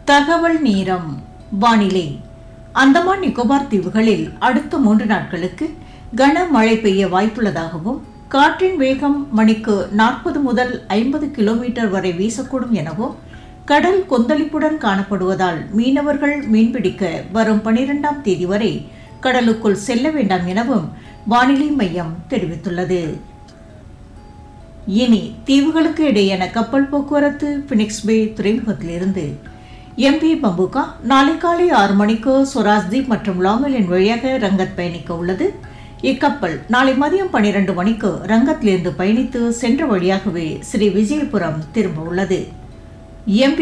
தகவல் நேரம் வானிலை அந்தமான் நிக்கோபார் தீவுகளில் அடுத்த மூன்று நாட்களுக்கு கனமழை பெய்ய வாய்ப்புள்ளதாகவும் காற்றின் வேகம் மணிக்கு நாற்பது முதல் ஐம்பது கிலோமீட்டர் வரை வீசக்கூடும் எனவும் கடல் கொந்தளிப்புடன் காணப்படுவதால் மீனவர்கள் மீன்பிடிக்க வரும் பனிரெண்டாம் தேதி வரை கடலுக்குள் செல்ல வேண்டாம் எனவும் வானிலை மையம் தெரிவித்துள்ளது இனி தீவுகளுக்கு இடையேயான கப்பல் போக்குவரத்து பினிக்ஸ் பே துறைமுகத்திலிருந்து எம்பி பம்புகா நாளை காலை ஆறு மணிக்கு சொராஜ்தீப் மற்றும் லாங்கலின் வழியாக ரங்கத் பயணிக்க உள்ளது இக்கப்பல் நாளை மதியம் பனிரெண்டு மணிக்கு ரங்கத்திலிருந்து பயணித்து சென்ற வழியாகவே ஸ்ரீ விஜயபுரம் திரும்ப உள்ளது எம்பி